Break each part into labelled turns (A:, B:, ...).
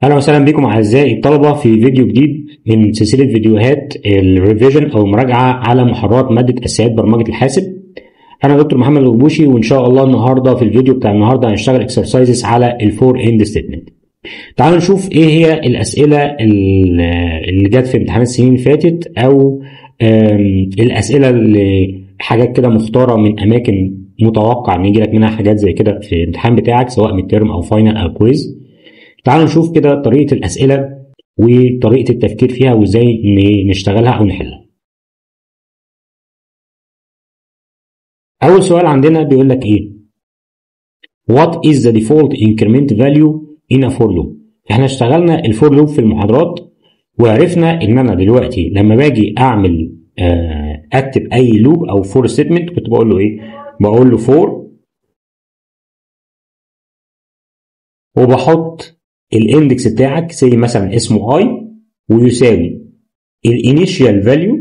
A: اهلا وسهلا بكم اعزائي الطلبه في فيديو جديد من سلسله فيديوهات الريفيجن او المراجعه على محاضرات ماده اساسيات برمجه الحاسب انا دكتور محمد الغبوشي وان شاء الله النهارده في الفيديو بتاع النهارده هنشتغل اكسرسايزز على الفور اند ستيتمنت تعالوا نشوف ايه هي الاسئله اللي جت في امتحانات السنين اللي فاتت او الاسئله اللي حاجات كده مختاره من اماكن متوقع ان يجي لك منها حاجات زي كده في الامتحان بتاعك سواء من ترم او فاينل او كويز تعالوا نشوف كده طريقه الاسئله وطريقه التفكير فيها وازاي نشتغلها او نحلها اول سؤال عندنا بيقول لك ايه what is the default increment value in a for loop احنا اشتغلنا الفور لوب في المحاضرات وعرفنا ان انا دلوقتي لما باجي اعمل اكتب اي لوب او فور ستيتمنت كنت بقول له ايه بقول له فور وبحط الاندكس بتاعك زي مثلا اسمه اي ويساوي الانيشال فاليو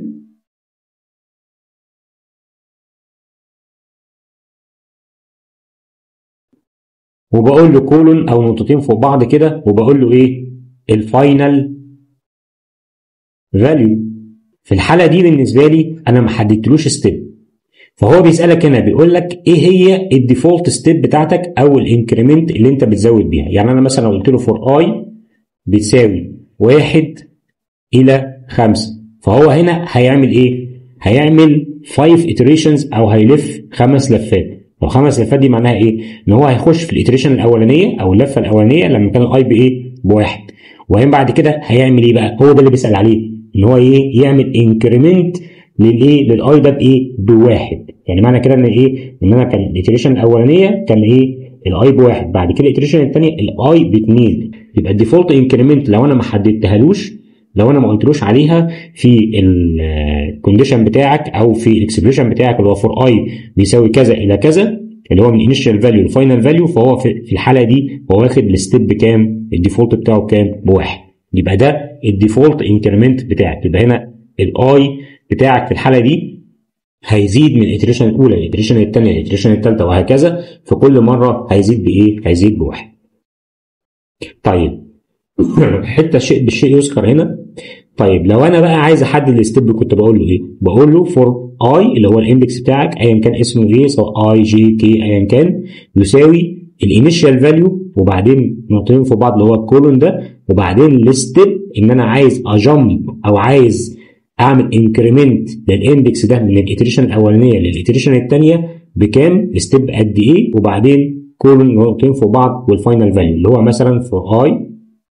A: وبقول له كولون او نقطتين فوق بعض كده وبقول له ايه الفاينل فاليو في الحاله دي بالنسبه لي انا ما حددتلوش ستيب فهو بيسالك هنا بيقول لك ايه هي الديفولت ستيب بتاعتك او الانكريمنت اللي انت بتزود بيها يعني انا مثلا لو قلت له فور اي بتساوي واحد الى خمسة فهو هنا هيعمل ايه هيعمل 5 iterations او هيلف خمس لفات لو خمس لفات دي معناها ايه ان هو هيخش في الاتريشن الاولانيه او اللفه الاولانيه لما كان الاي بايه بواحد وبعدين بعد كده هيعمل ايه بقى هو ده اللي بيسال عليه ان هو ايه يعمل انكريمنت للايه للاي ده بايه بواحد يعني معنى كده ان ايه ان انا كان الاتريشن الاولانيه كان ايه الاي بواحد بعد كده الاتريشن الثانيه الاي باثنين يبقى الديفولت انكريمنت لو انا ما حددتهالوش لو انا ما قلتلوش عليها في الكونديشن بتاعك او في الاكسبريشن بتاعك اللي هو فور اي بيساوي كذا الى كذا اللي هو من انيشال فاليو لفاينل فاليو فهو في الحاله دي هو واخد الستيب بكام الديفولت بتاعه بكام بواحد يبقى ده الديفولت انكريمنت بتاعك يبقى هنا الاي بتاعك في الحاله دي هيزيد من الاتريشن الاولى الاتريشن الثانيه الاتريشن الثالثه وهكذا في كل مره هيزيد بايه هيزيد بواحد طيب حته شيء بالشيء يذكر هنا طيب لو انا بقى عايز احدد الستيب كنت بقول له ايه بقول له فور اي اللي هو الاندكس بتاعك ايا كان اسمه ايه سواء اي جي كي ايا كان يساوي الانيشال فاليو وبعدين نقطتين في بعض اللي هو الكولون ده وبعدين الستيب ان انا عايز اجامب او عايز اعمل انكريمنت للاندكس ده من الاتريشن الاولانيه للاتريشن الثانيه بكام ستيب قد ايه وبعدين كولون نقطتين في بعض والفاينل فاليو اللي هو مثلا فور اي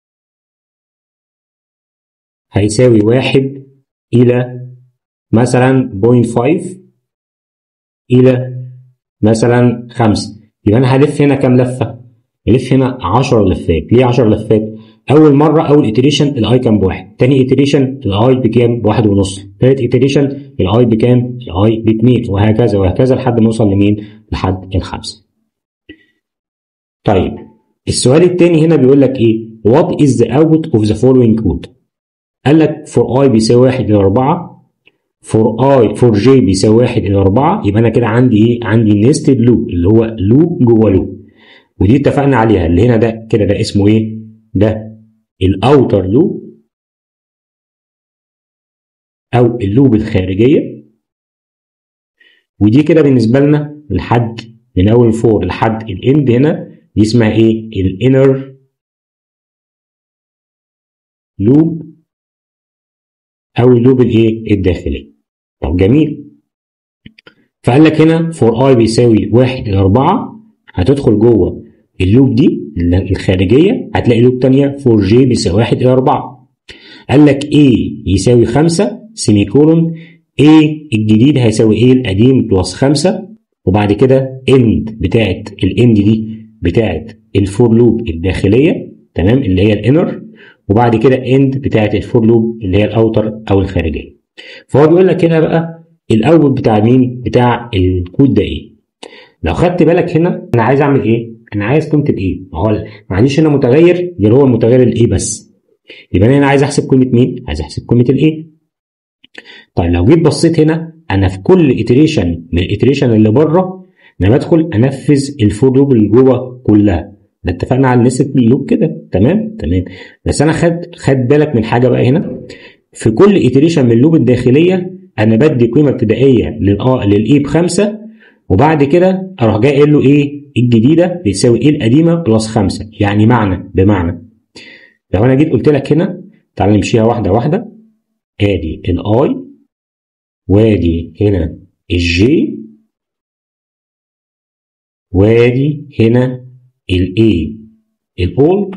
A: هيساوي واحد إلى مثلا 0.5 إلى مثلا 5 يبقى أنا هلف هنا كام لفة؟ هلف هنا 10 لفات، ليه 10 لفات؟ أول مرة أول إتريشن الأي كان بواحد، تاني إتريشن الأي بكام؟ بواحد ونص، تالت إتريشن الأي بكام؟ الأي باتنين وهكذا وهكذا لحد ما أوصل لمين؟ لحد الخمسة. طيب السؤال التاني هنا بيقول لك إيه؟ What is the output of the following code؟ قال لك فور اي بيساوي 1 الى 4 فور اي فور جي بيساوي 1 الى 4 يبقى انا كده عندي ايه؟ عندي نيستد لوب اللي هو لوب جوه لوب ودي اتفقنا عليها اللي هنا ده كده ده اسمه ايه؟ ده الاوتر لوب او اللوب الخارجيه ودي كده بالنسبه لنا لحد من اول فور لحد الاند هنا دي اسمها ايه؟ الانر لوب او اللوب الايه الداخلي طب جميل فقال لك هنا فور اي بيساوي 1 الى 4 هتدخل جوه اللوب دي الخارجيه هتلاقي لوب ثانيه فور جي بيساوي 1 الى 4 قال لك اي يساوي 5 سيمي كولون اي الجديد هيساوي ايه القديم بلس 5 وبعد كده اند بتاعت الاند دي بتاعت الفور لوب الداخليه تمام اللي هي الانر وبعد كده اند بتاعت الفور لوب اللي هي الاوتر او الخارجيه فهو بيقول لك هنا بقى الاوت بتاع مين بتاع الكود ده ايه لو خدت بالك هنا انا عايز اعمل ايه انا عايز قيمه الايه ما هو ما عنديش هنا متغير غير هو المتغير الايه بس يبقى انا هنا عايز احسب قيمه مين عايز احسب قيمه الايه طيب لو جيت بصيت هنا انا في كل اتريشن من الاتريشن اللي بره انا بدخل انفذ الفور لوب اللي جوه كلها ده اتفقنا على النسبة اللوب كده تمام تمام بس انا خد خد بالك من حاجه بقى هنا في كل iteration من اللوب الداخليه انا بدي قيمه ابتدائيه للآ للاي بخمسه وبعد كده اروح جاي قايل له ايه الجديده بتساوي ايه القديمه بلس خمسه يعني معنى بمعنى لو انا جيت قلت لك هنا تعال نمشيها واحده واحده ادي الاي وادي هنا الجي وادي هنا الاي الاولد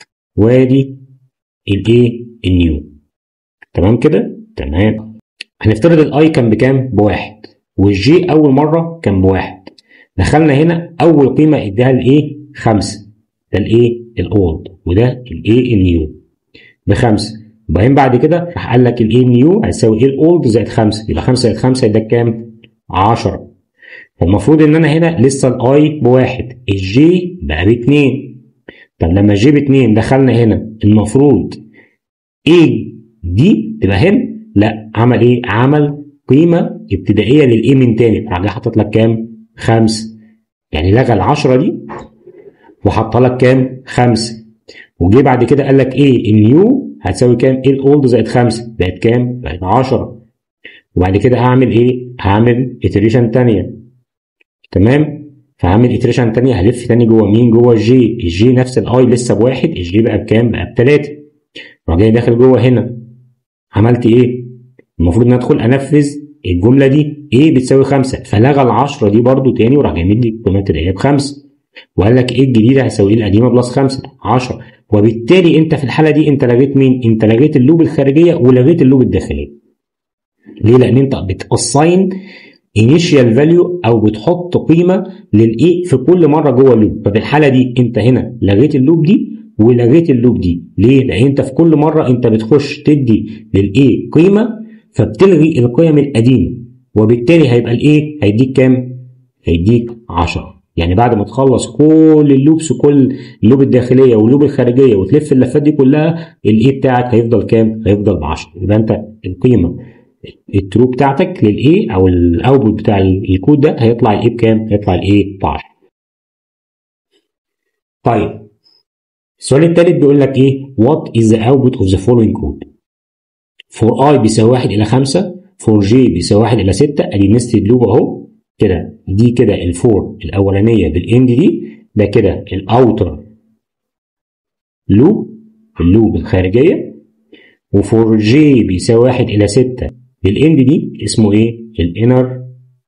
A: وادي الايه النيو تمام كده تمام هنفترض الاي كان بكام بواحد والجي اول مره كان بواحد دخلنا هنا اول قيمه اديها الايه خمسة ده الايه الاولد وده الايه النيو بخمسة وبعدين بعد كده راح قال لك الايه نيو هتساوي ايه الاولد زائد خمسة يبقى خمسة زائد خمسة يديك كام 10 فالمفروض ان انا هنا لسه الاي بواحد الجي بقى باتنين طب لما الجي باتنين دخلنا هنا المفروض ايه دي تبقى هنا لا عمل ايه عمل قيمه ابتدائيه للايه من تاني راح جاي حاطط لك كام خمسة يعني لغى العشرة دي وحط لك كام خمسة وجي بعد كده قال لك ايه النيو هتساوي كام ايه الاولد زائد خمسة بقت كام بقت 10 وبعد كده هعمل ايه هعمل iteration تانية تمام فهعمل iteration تانية هلف تاني جوه مين جوه الجي الجي نفس الاي لسه بواحد الجي بقى بكام بقى بتلاتة راح جاي داخل جوه هنا عملت ايه المفروض ان ادخل انفذ الجمله دي ايه بتساوي خمسة فلغى العشرة دي برضو تاني وراح جاي مدي القيمه الابتدائيه بخمسة وقال لك ايه الجديده هيساوي ايه القديمه بلس خمسة 10 وبالتالي انت في الحاله دي انت لغيت مين انت لغيت اللوب الخارجيه ولغيت اللوب الداخليه ليه لان انت بتاساين انيشال فاليو او بتحط قيمه للايه في كل مره جوه اللوب ففي الحاله دي انت هنا لغيت اللوب دي ولغيت اللوب دي ليه لان انت في كل مره انت بتخش تدي للايه قيمه فبتلغي القيم القديمه وبالتالي هيبقى الايه هيديك كام هيديك 10 يعني بعد ما تخلص كل اللوبس كل اللوب الداخليه واللوب الخارجيه وتلف اللفات دي كلها الايه بتاعك هيفضل كام هيفضل ب 10 يبقى انت القيمه الترو بتاعتك للايه او الاوتبوت بتاع الكود ده هيطلع الايه بكام هيطلع الايه ب 10 طيب السؤال الثالث بيقول لك ايه what is the output of the following code for i بيساوي 1 الى 5 for j بيساوي 1 الى 6 ادي نستد لوب اهو كده دي كده الفور الاولانيه بالاند دي ده كده الاوتر لوب اللوب الخارجيه وفور جي بيساوي 1 الى 6 للاند دي اسمه ايه الانر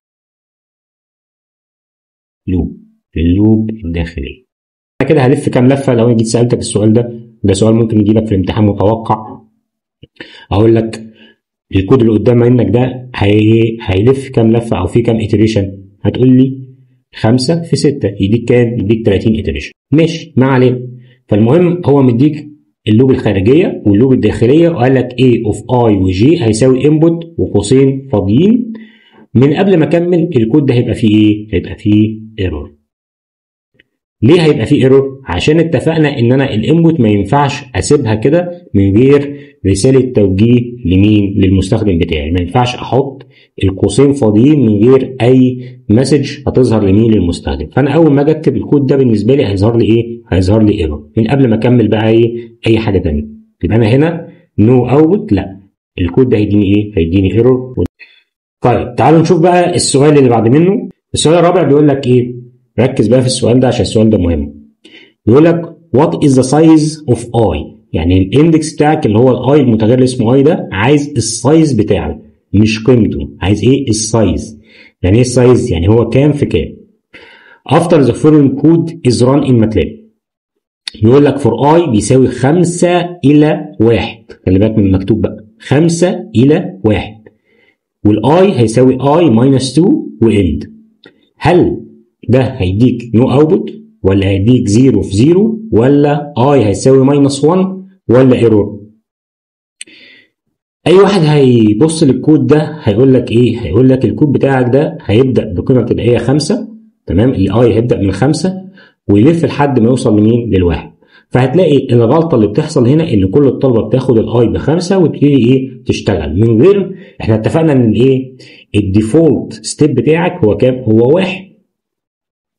A: لوب اللوب الداخلي انا كده هلف كام لفه لو انا جيت سالتك السؤال ده ده سؤال ممكن يجي لك في الامتحان متوقع اقول لك الكود اللي قدام منك ده هي... هيلف كام لفه او في كام iteration هتقول لي 5 في 6 يديك كام؟ يديك 30 iteration ماشي ما علينا فالمهم هو مديك اللوب الخارجيه واللوب الداخليه وقال لك A اوف I وجي هيساوي انبوت وقوسين فاضيين من قبل ما اكمل الكود ده هيبقى فيه ايه؟ هيبقى فيه ايرور ليه هيبقى فيه ايرور؟ عشان اتفقنا ان انا الانبوت ما ينفعش اسيبها كده من غير رساله توجيه لمين؟ للمستخدم بتاعي، ما ينفعش احط القوسين فاضيين من غير اي مسج هتظهر لمين؟ للمستخدم، فانا اول ما اجي اكتب الكود ده بالنسبه لي هيظهر لي ايه؟ هيظهر لي ايرور، من قبل ما اكمل بقى ايه؟ اي حاجه ثانيه. يبقى انا هنا نو اوت لا الكود ده هيديني ايه؟ هيديني ايرور. طيب تعالوا نشوف بقى السؤال اللي بعد منه، السؤال الرابع بيقول لك ايه؟ ركز بقى في السؤال ده عشان السؤال ده مهم. بيقول لك what is the size of i يعني الاندكس بتاعك اللي هو الاي المتغير اللي اسمه اي ده عايز السايز بتاعه مش قيمته عايز ايه السايز يعني ايه السايز يعني هو كام في كام after the following code is run in MATLAB بيقول لك for i بيساوي 5 الى 1 خلي بالك من المكتوب بقى 5 الى 1 والاي هيساوي i minus 2 واند هل ده هيديك نو no اوتبوت ولا هيديك 0 في 0 ولا اي هيساوي ماينس 1 ولا ايرور اي واحد هيبص للكود ده هيقول لك ايه هيقول لك الكود بتاعك ده هيبدا بقيمه ابتدائيه 5 تمام الاي هيبدا من 5 ويلف لحد ما يوصل لمين للواحد فهتلاقي الغلطه اللي بتحصل هنا ان كل الطلبه بتاخد الاي بخمسه وتبتدي ايه تشتغل من غير احنا اتفقنا ان الايه الديفولت ستيب بتاعك هو كام هو واحد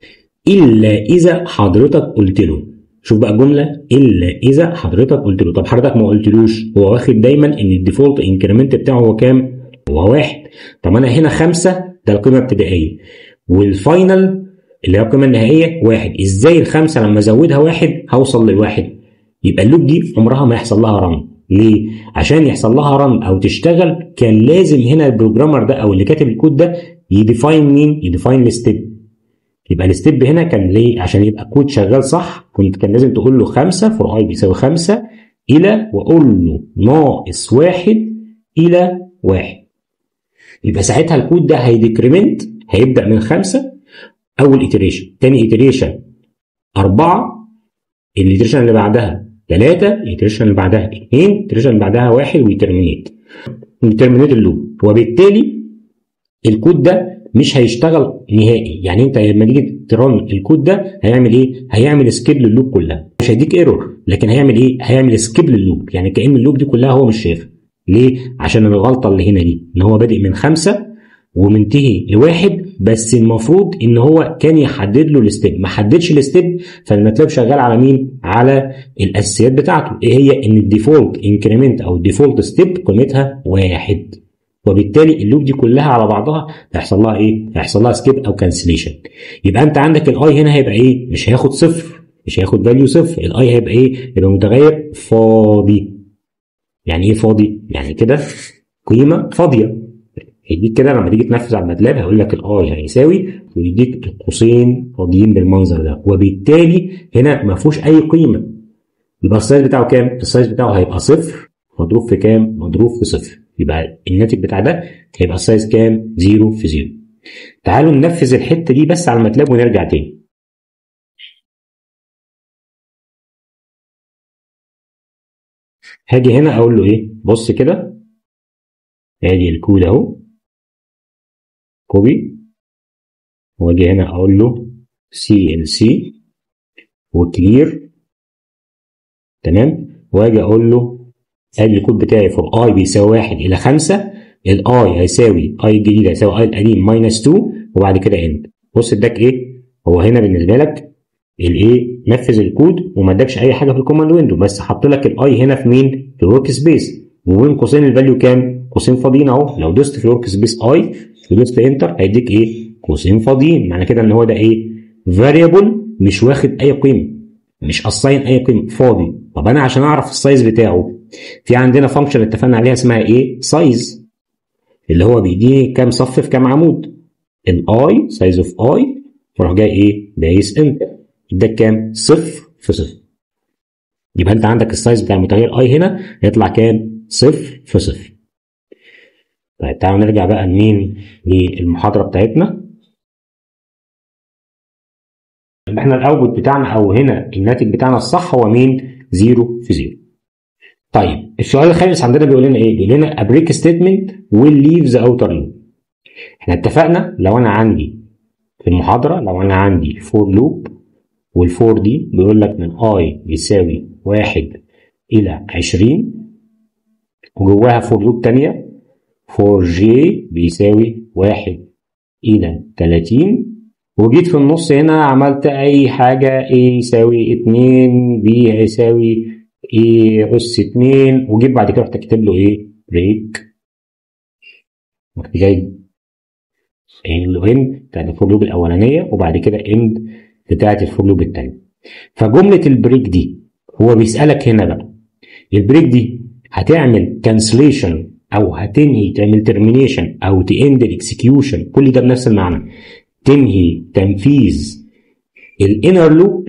A: الا اذا حضرتك قلت له شوف بقى الجمله الا اذا حضرتك قلت له طب حضرتك ما قلتلوش هو واخد دايما ان الديفولت انكريمنت بتاعه هو كام؟ هو واحد طب انا هنا خمسه ده القيمه الابتدائيه والفاينل اللي هي القيمه النهائيه واحد ازاي الخمسه لما ازودها واحد هوصل للواحد يبقى اللوب دي عمرها ما يحصل لها رن ليه؟ عشان يحصل لها رن او تشتغل كان لازم هنا البروجرامر ده او اللي كاتب الكود ده يديفاين مين؟ يديفاين الستيب يبقى الستيب هنا كان ليه؟ عشان يبقى كود شغال صح كنت كان لازم تقول له 5 فور اي بيساوي 5 الى واقول له ناقص واحد الى واحد يبقى ساعتها الكود ده هيديكريمنت هيبدا من خمسه اول ايتريشن تاني ايتريشن اربعه الايتريشن اللي بعدها ثلاثه الايتريشن اللي بعدها اثنين الايتريشن اللي بعدها واحد ويترمينيت ويترمينيت اللوب وبالتالي الكود ده مش هيشتغل نهائي يعني انت لما تيجي ترن الكود ده هيعمل ايه هيعمل سكيب لللوب كلها مش هيديك ايرور لكن هيعمل ايه هيعمل سكيب لللوب يعني كان اللوب دي كلها هو مش شايفها ليه عشان الغلطه اللي هنا دي ان هو بادئ من خمسه ومنتهي لواحد بس المفروض ان هو كان يحدد له الستيب ما حددش الستيب فالماتلاب شغال على مين على الاساسيات بتاعته ايه هي ان الديفولت انكريمنت او الديفولت ستيب قيمتها واحد وبالتالي اللوب دي كلها على بعضها هيحصل لها ايه؟ هيحصل لها سكيب او كانسليشن. يبقى انت عندك الاي هنا هيبقى ايه؟ مش هياخد صفر مش هياخد فاليو صفر، الاي هيبقى ايه؟ يبقى متغير فاضي. يعني ايه فاضي؟ يعني كده قيمه فاضيه. هيديك كده لما تيجي تنفذ على الماتلاب هيقول لك الاي هيساوي ويديك قوسين فاضيين بالمنظر ده وبالتالي هنا ما فيهوش اي قيمه. يبقى السايز بتاعه كام؟ السايز بتاعه هيبقى صفر مضروب في كام؟ مضروب في صفر. يبقى الناتج بتاع ده هيبقى السايز كام؟ 0 في 0. تعالوا ننفذ الحته دي بس على الماتلاب ونرجع تاني. هاجي هنا اقول له ايه؟ بص كده ادي الكود اهو كوبي واجي هنا اقول له سي ال سي وكلير تمام واجي اقول له ادي الكود بتاعي فور اي بيساوي 1 الى 5 الاي هيساوي اي الجديد هيساوي اي القديم ماينس 2 وبعد كده اند بص اداك ايه هو هنا بالنسبه لك الايه نفذ الكود وما اداكش اي حاجه في الكوماند ويندو بس حط لك الاي هنا في مين في الورك سبيس وبين قوسين الفاليو كام قوسين فاضيين اهو لو دوست في الورك سبيس اي ودوست انتر هيديك ايه قوسين فاضيين معنى كده ان هو ده ايه فاريبل مش واخد اي قيمه مش اساين اي قيمه فاضي طب انا عشان اعرف السايز بتاعه في عندنا فانكشن اتفقنا عليها اسمها ايه سايز اللي هو بيديني كام صف في كام عمود الاي سايز اوف اي فراح جاي ايه دايس انتر اداك كام صفر في صفر يبقى انت عندك السايز بتاع المتغير اي هنا هيطلع كام صفر في صفر طيب تعالوا نرجع بقى لمين للمحاضره بتاعتنا احنا الاوتبوت بتاعنا او هنا الناتج بتاعنا الصح هو مين 0 في 0 طيب السؤال الخامس عندنا بيقول لنا ايه؟ بيقول لنا a break statement will leave the outer loop. احنا اتفقنا لو انا عندي في المحاضره لو انا عندي فور لوب والفور دي بيقول لك من i بيساوي 1 الى 20 وجواها فور لوب ثانيه فور j بيساوي 1 الى 30 وجيت في النص هنا عملت اي حاجه a يساوي 2 b هيساوي ايه اس 2 وجيت بعد كده رحت كاتب له ايه بريك رحت جاي له اند بتاعت الفور لوب الاولانيه وبعد كده اند بتاعت الفور لوب الثانيه فجمله البريك دي هو بيسالك هنا بقى البريك دي هتعمل كانسليشن او هتنهي تعمل ترمينيشن او تاند الاكسكيوشن كل ده بنفس المعنى تنهي تنفيذ الانر لوب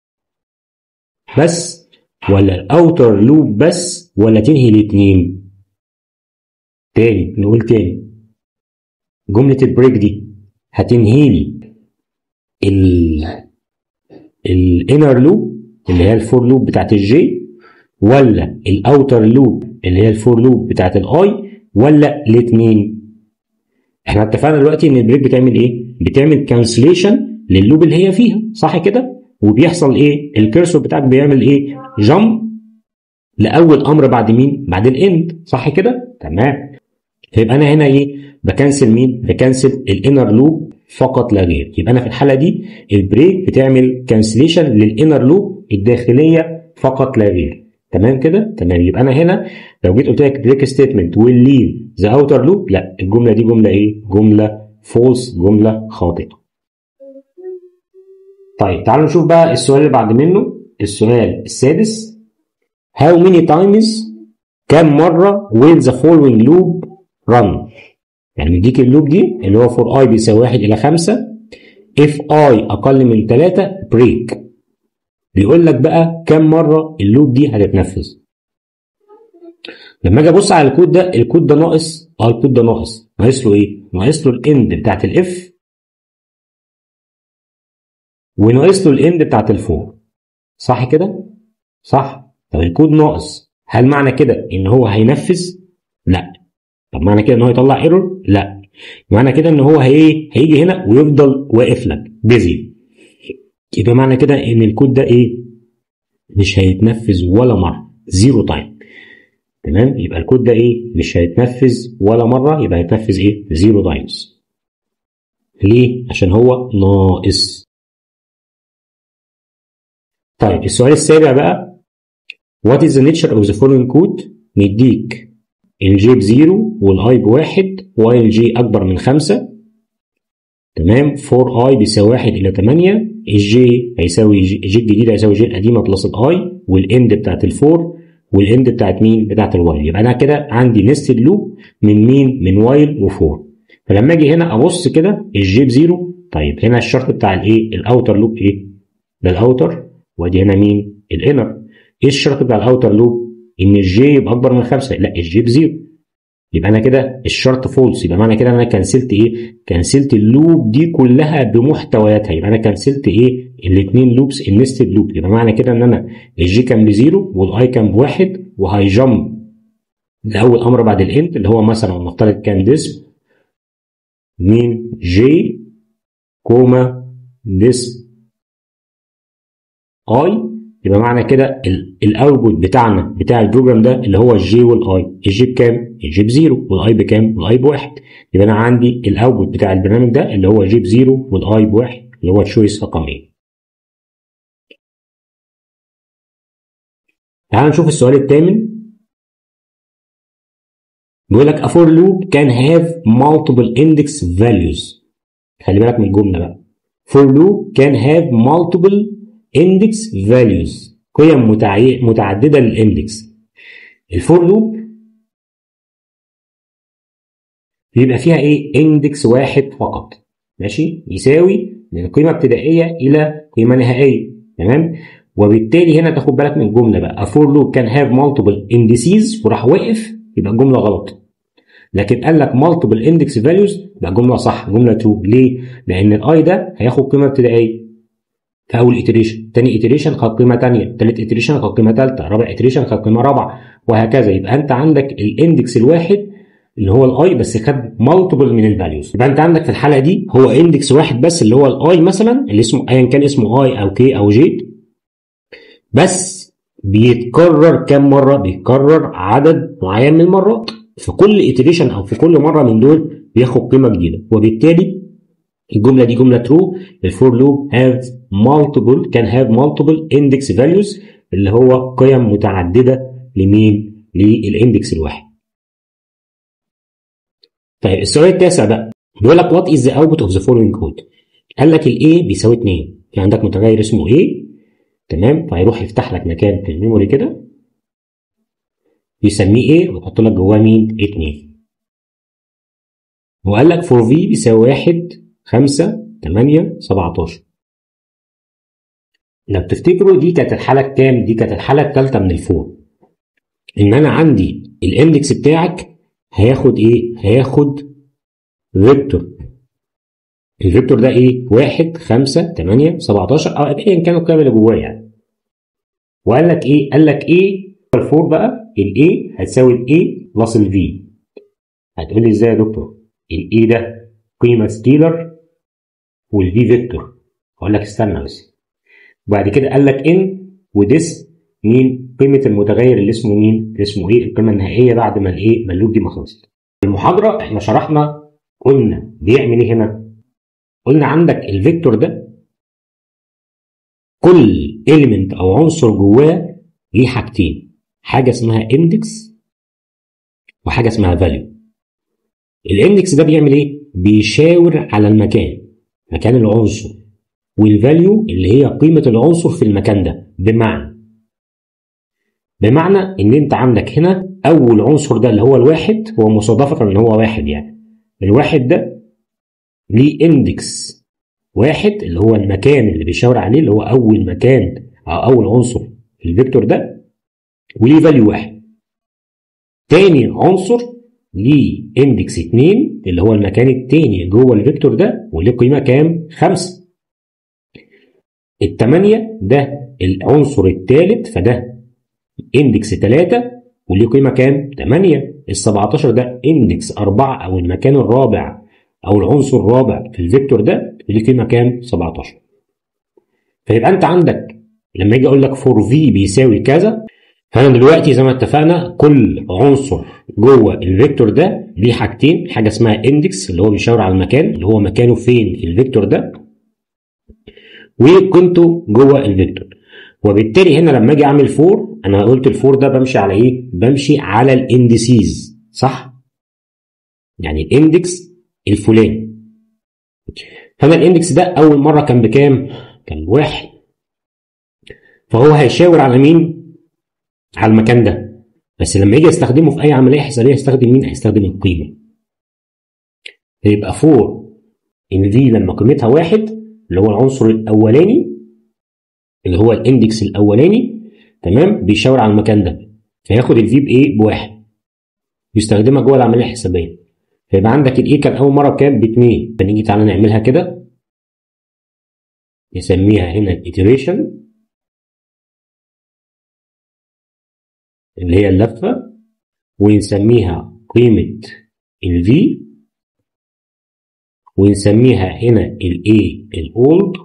A: بس ولا الاوتر لوب بس ولا تنهي الاثنين تاني نقول تاني جملة البريك دي هتنهي لي ال الانر لوب اللي هي الفور لوب بتاعت الجي ولا الاوتر لوب اللي هي الفور لوب بتاعت الاي ولا الاثنين احنا اتفقنا دلوقتي ان البريك بتعمل ايه بتعمل كانسليشن لللوب اللي هي فيها صح كده وبيحصل ايه الكيرسور بتاعك بيعمل ايه جامب لاول امر بعد مين بعد الاند صح كده تمام فيبقى انا هنا ايه بكنسل مين بكنسل الانر لوب فقط لا غير يبقى انا في الحاله دي البريك بتعمل كانسليشن للانر لوب الداخليه فقط لا غير تمام كده تمام يبقى انا هنا لو جيت قلت لك بريك ستيتمنت ويل ليف ذا اوتر لوب لا الجمله دي جمله ايه جمله فولس جمله خاطئه طيب تعالوا نشوف بقى السؤال اللي بعد منه السؤال السادس how many times كم مرة will the following loop run يعني مديك اللوب دي اللي هو for i بيساوي 1 إلى 5 if i أقل من 3 break بيقول لك بقى كم مرة اللوب دي هتتنفذ لما اجي ابص على الكود ده الكود ده ناقص اه الكود ده ناقص ناقص له ايه؟ ناقص له الاند بتاعت الاف وناقص له الاند بتاعت الفور صح كده؟ صح طب الكود ناقص هل معنى كده ان هو هينفذ؟ لا طب معنى كده ان هو يطلع ايرور؟ لا معنى كده ان هو هي هيجي هنا ويفضل واقف لك بيزي يبقى معنى كده ان الكود ده ايه؟ مش هيتنفذ ولا مره زيرو تايم تمام يبقى الكود ده ايه؟ مش هيتنفذ ولا مره يبقى هيتنفذ ايه؟ زيرو تايمز ليه؟ عشان هو ناقص طيب السؤال السابع بقى What is the nature of the following code؟ مديك الجي بزيرو والاي بواحد وايل جي اكبر من خمسة تمام 4 اي بيساوي 1 الى 8 الجي هيساوي جي, جي الجديد هيساوي جي القديمه بلس الاي والاند بتاعت الفور والاند بتاعت مين؟ بتاعت الوايل يبقى انا كده عندي نستد لوب من مين؟ من وايل وفور فلما اجي هنا ابص كده الجي بزيرو طيب هنا الشرط بتاع الايه؟ الاوتر لوب ايه؟ ده الاوتر وادي هنا مين؟ الانر ايه الشرط بتاع الاوتر لوب؟ ان الجي يبقى اكبر من خمسه لا الجي بزيرو يبقى انا كده الشرط فولس يبقى معنى كده انا كنسلت ايه؟ كنسلت اللوب دي كلها بمحتوياتها يبقى انا كنسلت ايه؟ الاثنين لوبس النستد لوب يبقى معنى كده ان انا الجي كان بزيرو والاي كان بواحد وهيجمب لاول امر بعد الانت اللي هو مثلا نفترض كان ديسم مين جي كوما ديسم اي يبقى معنى كده الاوتبوت بتاعنا بتاع البروجرام ده اللي هو الجي والاي الجي بكام؟ الجي بزيرو والاي بكام؟ والاي بواحد يبقى انا عندي الاوتبوت بتاع البرنامج ده اللي هو جي بزيرو والاي بواحد اللي هو تشويس رقم ايه تعال نشوف السؤال الثامن بيقول لك a for loop can have multiple index values خلي بالك من الجمله بقى for loop can have multiple index values قيم متعي... متعدده للاندكس الفور لوب بيبقى فيها ايه اندكس واحد فقط ماشي يساوي من قيمه ابتدائيه الى قيمه نهائيه تمام وبالتالي هنا تاخد بالك من الجمله بقى a for loop can have multiple indices وراح واقف يبقى الجمله غلط لكن قال لك multiple index values يبقى الجمله صح جمله true ليه؟ لان الاي ده هياخد قيمه ابتدائيه في اول iteration تاني iteration خد قيمه ثانيه تالت iteration خد قيمه ثالثه رابع iteration خد قيمه رابعه وهكذا يبقى انت عندك الاندكس الواحد اللي هو الاي بس خد مالتيبل من الفاليوز يبقى انت عندك في الحاله دي هو اندكس واحد بس اللي هو الاي مثلا اللي اسمه ايا كان اسمه اي او كي او جي بس بيتكرر كم مره بيتكرر عدد معين من المرات في كل iteration او في كل مره من دول بياخد قيمه جديده وبالتالي الجمله دي جمله true الفور لوب has multiple can have multiple index values اللي هو قيم متعدده لمين للاندكس الواحد طيب السؤال التاسع بقى بيقول لك what is the output of the following code قال لك ال A بيساوي 2 في عندك متغير اسمه A تمام فهيروح يفتح لك مكان في الميموري كده يسميه ايه ويحط لك جواه مين 2 وقال لك فور في بيساوي 1 5 8 17 لو تفتكروا دي كانت الحاله الكام دي كانت الحاله الثالثه من الفور ان انا عندي الاندكس بتاعك هياخد ايه هياخد فيكتور الفيكتور ده ايه 1 5 8 17 او ايا كانوا القيم اللي جواه يعني وقال لك ايه قال لك ايه الفور بقى الاي هتساوي الاي بلس الفي هتقول لي ازاي يا دكتور الاي ده قيمه سكيلر والفي فيكتور اقول لك استنى بس وبعد كده قال لك ان وديس مين قيمه المتغير اللي اسمه مين اللي اسمه ايه القيمه النهائيه بعد ما الايه ما اللوب دي ما خلصت المحاضره احنا شرحنا قلنا بيعمل ايه هنا قلنا عندك الفيكتور ده كل element او عنصر جواه ليه حاجتين حاجه اسمها اندكس وحاجه اسمها فاليو الاندكس ده بيعمل ايه بيشاور على المكان مكان العنصر والفاليو اللي هي قيمه العنصر في المكان ده بمعنى بمعنى ان انت عندك هنا اول عنصر ده اللي هو الواحد هو مصادفه ان هو واحد يعني الواحد ده ليه اندكس واحد اللي هو المكان اللي بيشاور عليه اللي هو اول مكان او اول عنصر في الفيكتور ده وليه فاليو واحد تاني عنصر ليه اندكس 2 اللي هو المكان التاني جوه الفيكتور ده وليه قيمه كام؟ 5 الثمانية ده العنصر الثالث فده اندكس 3 وليه قيمه كام؟ 8 ال 17 ده اندكس 4 او المكان الرابع او العنصر الرابع في الفيكتور ده ليه قيمه كام؟ 17 فيبقى انت عندك لما اجي اقول لك فور في بيساوي كذا فانا دلوقتي زي ما اتفقنا كل عنصر جوه الفيكتور ده ليه حاجتين حاجه اسمها اندكس اللي هو بيشاور على المكان اللي هو مكانه فين في الفيكتور ده وقيمته جوه الفيكتور وبالتالي هنا لما اجي اعمل فور انا قلت الفور ده بمشي على ايه؟ بمشي على الاندسيز صح؟ يعني الاندكس الفلاني فانا الاندكس ده اول مره كان بكام؟ كان واحد فهو هيشاور على مين؟ على المكان ده بس لما يجي استخدمه في اي عمليه حسابيه هيستخدم مين؟ هيستخدم القيمه يبقى 4 ان دي لما قيمتها واحد اللي هو العنصر الاولاني اللي هو الاندكس الاولاني تمام بيشاور على المكان ده فياخد الفي بايه؟ بواحد يستخدمها جوه العمليه الحسابيه فيبقى عندك الايه كان اول مره بكام؟ باثنين فنيجي تعالى نعملها كده نسميها هنا الايتريشن اللي هي اللفه ونسميها قيمه الفي ونسميها هنا الايه الاولد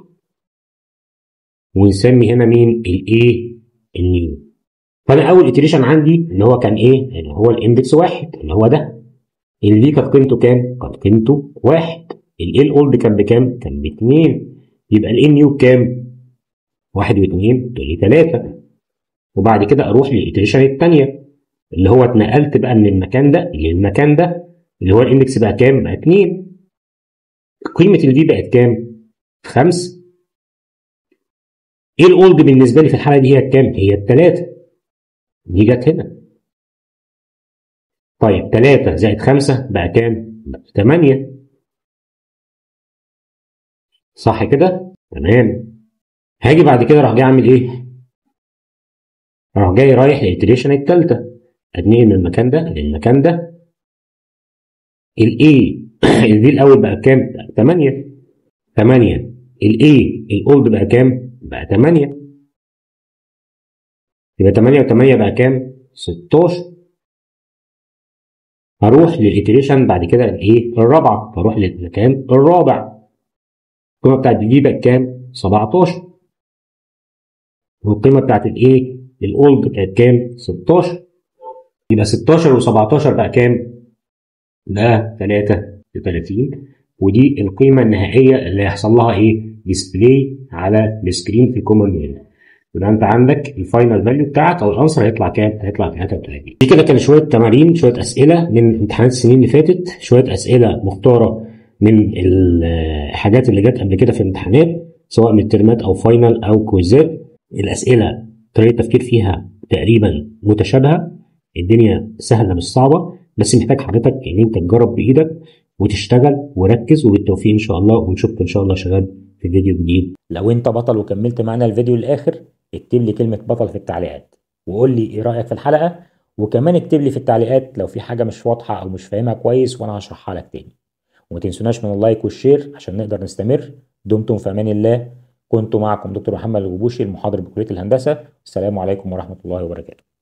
A: ونسمي هنا مين الايه النيو فانا اول اتريشن عندي اللي هو كان ايه اللي هو الاندكس واحد اللي هو ده الفي كانت قيمته كام كانت قيمته واحد الايه الاولد كان بكام كان باثنين يبقى الايه نيو بكام واحد واثنين تقول لي ثلاثة وبعد كده اروح للاتريشن الثانيه اللي هو اتنقلت بقى من المكان ده للمكان ده اللي هو الاندكس بقى كام بقى 2 قيمه الفي بقت كام 5 ايه الاولد بالنسبه لي في الحاله دي هي كام هي الثلاثه دي جت هنا طيب 3 زائد 5 بقى كام بقى 8 صح كده تمام هاجي بعد كده راح جاي اعمل ايه راح جاي رايح للإتريشن التالتة اتنقل من المكان ده للمكان ده الاي الفي الاول بقى كام؟ بقى 8 8 الاي الاولد بقى كام؟ بقى 8 يبقى 8 و8 بقى كام؟ 16 هروح للإتريشن بعد كده الايه؟ الرابعة هروح للمكان الرابع القيمة بتاعت دي بقت كام؟ 17 والقيمة بتاعت الايه؟ الاولد كانت كام؟ 16 يبقى 16 و17 بقى كام؟ ده 33 ودي القيمة النهائية اللي هيحصل لها ايه؟ ديسبلاي على السكرين في كومن ميل يبقى انت عندك الفاينل فاليو بتاعك او الانسر هيطلع كام؟ هيطلع 33 دي كده كان شوية تمارين شوية اسئلة من امتحانات السنين اللي فاتت شوية اسئلة مختارة من الحاجات اللي جت قبل كده في الامتحانات سواء من الترمات او فاينل او كويزات الاسئله طريقه التفكير فيها تقريبا متشابهه الدنيا سهله مش صعبه بس محتاج حضرتك ان انت تجرب بايدك وتشتغل وركز وبالتوفيق ان شاء الله ونشوفك ان شاء الله شباب في فيديو جديد
B: لو انت بطل وكملت معانا الفيديو للاخر اكتب لي كلمه بطل في التعليقات وقول لي ايه رايك في الحلقه وكمان اكتب لي في التعليقات لو في حاجه مش واضحه او مش فاهمها كويس وانا هشرحها لك تاني وما تنسوناش من اللايك والشير عشان نقدر نستمر دمتم في امان الله كنت معكم دكتور محمد الغبوشي المحاضر بكليه الهندسه السلام عليكم ورحمه الله وبركاته